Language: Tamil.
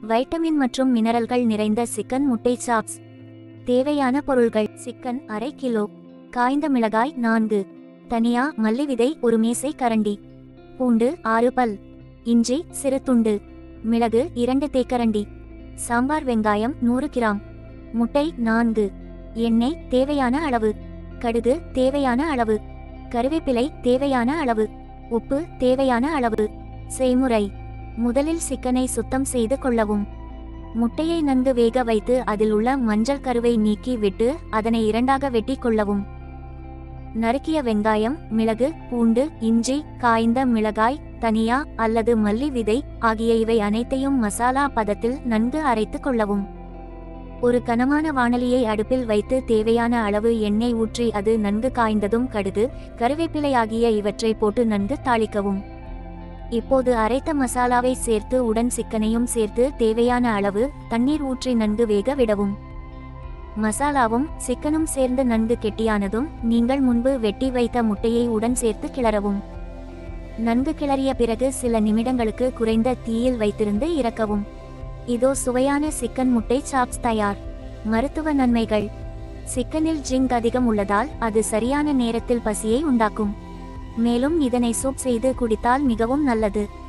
வைட்டமின் மற்றும் மினரல்கள் நிறைந்த சிக்கன் முட்டை சாப்ஸ் தேவையான பொருள்கள் சிக்கன் அரை கிலோ காய்ந்த மிளகாய் நான்கு தனியா மல்லி விதை ஒரு மேசை கரண்டி பூண்டு ஆறு பல் இஞ்சி சிறு துண்டு மிளகு இரண்டு தேக்கரண்டி சாம்பார் வெங்காயம் நூறு கிராம் முட்டை நான்கு எண்ணெய் தேவையான அளவு கடுகு தேவையான அளவு கருவேப்பிலை தேவையான அளவு உப்பு தேவையான அளவு செய்முறை முதலில் சிக்கனை சுத்தம் செய்து கொள்ளவும் முட்டையை நன்கு வேக வைத்து அதில் உள்ள மஞ்சள் கருவை நீக்கி விட்டு அதனை இரண்டாக வெட்டி கொள்ளவும் நறுக்கிய வெங்காயம் மிளகு பூண்டு இஞ்சி காய்ந்த மிளகாய் தனியா அல்லது மல்லி விதை ஆகிய இவை அனைத்தையும் மசாலா பதத்தில் நன்கு அரைத்து கொள்ளவும் ஒரு கனமான வாணலியை அடுப்பில் வைத்து தேவையான அளவு எண்ணெய் ஊற்றி அது நன்கு காய்ந்ததும் கடுகு கருவேப்பிலை ஆகிய இவற்றை போட்டு நன்கு தாளிக்கவும் இப்போது அரைத்த மசாலாவை சேர்த்து உடன் சிக்கனையும் சேர்த்து தேவையான அளவு தண்ணீர் ஊற்றி நன்கு வேக விடவும் மசாலாவும் சிக்கனும் சேர்ந்து நன்கு கெட்டியானதும் நீங்கள் முன்பு வெட்டி வைத்த முட்டையை உடன் சேர்த்து கிளறவும் நன்கு கிளறிய பிறகு சில நிமிடங்களுக்கு குறைந்த தீயில் வைத்திருந்து இறக்கவும் இதோ சுவையான சிக்கன் முட்டை சாப்ஸ் தயார் மருத்துவ நன்மைகள் சிக்கனில் ஜிங்க் அதிகம் உள்ளதால் அது சரியான நேரத்தில் பசியை உண்டாக்கும் மேலும் இதனை சூப் செய்து குடித்தால் மிகவும் நல்லது